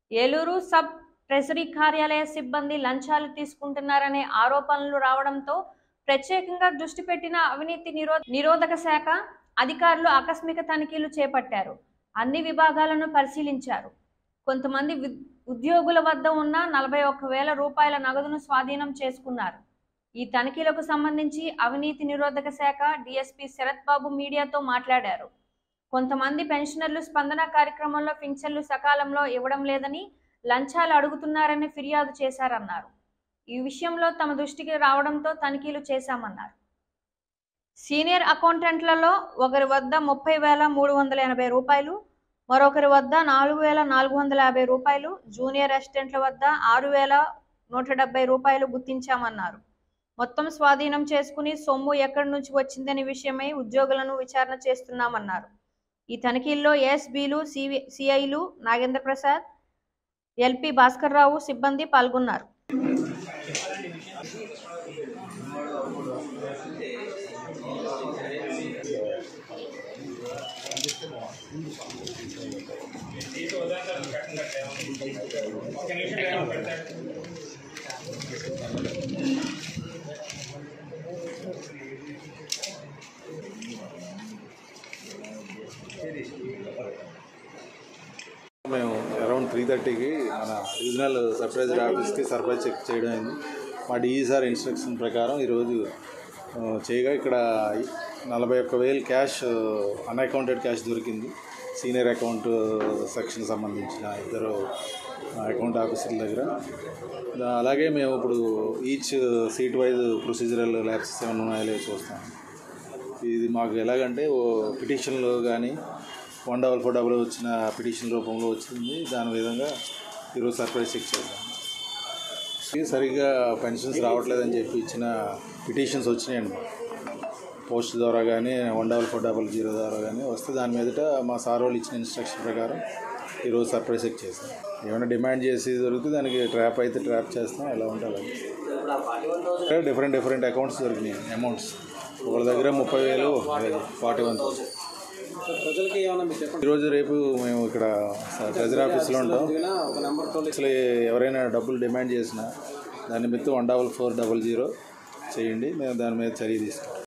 Eluru sub treasury కార్యాలయ సిబ్బంది లంచాలు తీసుకుంటున్నారనే ఆరోపణలు రావడంతో ప్రత్యేకంగా దృష్టి పెట్టిన అవినీతి నిరో నిరోధక శాఖ అధికారులు ఆకస్మిక తనిఖీలు చేపట్టారు అన్ని విభాగాలను పరిశీలించారు కొంతమంది వి- ఉద్యోగుల వద్ద ఉన్న నలభై ఒక్క వేల రూపాయల నగదును స్వాధీనం చేసుకున్నారు ఈ తనిఖీలకు సంబంధించి అవినీతి నిరోధక శాఖ డీఎస్పీ శరత్ బాబు మీడియాతో మాట్లాడారు కొంతమంది పెన్షనర్లు స్పందన కార్యక్రమంలో పింఛన్లు సకాలంలో ఇవ్వడం లేదని లంచాలు అడుగుతున్నారని ఫిర్యాదు చేశారన్నారు ఈ విషయంలో తమ దృష్టికి రావడంతో తనిఖీలు చేశామన్నారు సీనియర్ అకౌంటెంట్లలో ఒకరి వద్ద ముప్పై వేల మూడు వందల ఎనభై రూపాయలు మరొకరి వద్ద నాలుగు వేల నాలుగు వందల యాభై రూపాయలు జూనియర్ అసిస్టెంట్ల వద్ద ఆరు వేల నూట డెబ్బై రూపాయలు గుర్తించామన్నారు మొత్తం స్వాధీనం చేసుకుని సొమ్ము ఎక్కడి నుంచి వచ్చిందనే విషయమై ఉద్యోగులను విచారణ చేస్తున్నామన్నారు ఈ తనిఖీల్లో ఏఎస్బీలు సివి సిఐలు నాగేంద్ర ప్రసాద్ ఎల్పి భాస్కర్ రావు సిబ్బంది పాల్గొన్నారు మేము అరౌండ్ త్రీ థర్టీకి మన రీజనల్ సర్ప్రైజర్ ఆఫీస్కి సర్ప్రైజ్ చెక్ చేయడం అయింది మా డిఈ సార్ ఇన్స్ట్రక్షన్ ప్రకారం ఈరోజు ఆ, చేయగా ఇక్కడ నలభై ఒక్క వేలు క్యాష్ అన్అకౌంటెడ్ క్యాష్ దొరికింది సీనియర్ అకౌంట్ సెక్షన్ సంబంధించిన ఇద్దరు అకౌంట్ ఆఫీసర్ల దగ్గర దా- అలాగే మేము ఇప్పుడు each seat wise procedural lapses ఏమైనా ఉన్నాయో లేవో చూస్తాం ఇది మాకు ఎలాగంటే ఓ పిటిషన్లో కానీ వన్ డబల్ ఫోర్ డబల్ వచ్చిన పిటిషన్ రూపంలో వచ్చింది దాని విధంగా ఈరోజు సర్ప్రైజ్ చెక్ చేద్దాం ఇది సరిగ్గా పెన్షన్స్ రావట్లేదని చెప్పి ఇచ్చిన పిటిషన్స్ వచ్చినాయండి మాకు. పోస్ట్ ద్వారా కానీ one double four double zero ద్వారా కానీ వస్తే దాని మీదట మా సార్ వాళ్ళు ఇచ్చిన ఇన్స్ట్రక్షన్ ప్రకారం ఈరోజు సర్ప్రైజ్ చెక్ చేస్తాం ఏమైనా డిమాండ్ చేసి దొరికితే దానికి ట్రాప్ అయితే ట్రాప్ చేస్తాం ఎలా ఉంటే అలాగే డిఫరెంట్ డిఫరెంట్ అకౌంట్స్ దొరికినాయి అమౌంట్స్ ఒకరి దగ్గర ముప్పై వేలు ఫార్టీ వన్ థౌసండ్ ప్రజలకి ఏమైనా మీరు చెప్పండి ఈరోజు రేపు మేము ఇక్కడ ట్రెజరీ ఆఫీస్లో ఉంటాం దిగినా ఒక నెంబర్ తో అసలు ఎవరైనా డబ్బులు డిమాండ్ చేసినా దాని మీద one double four double zero చేయండి మేము దాని మీద చర్య తీసుకుంటాం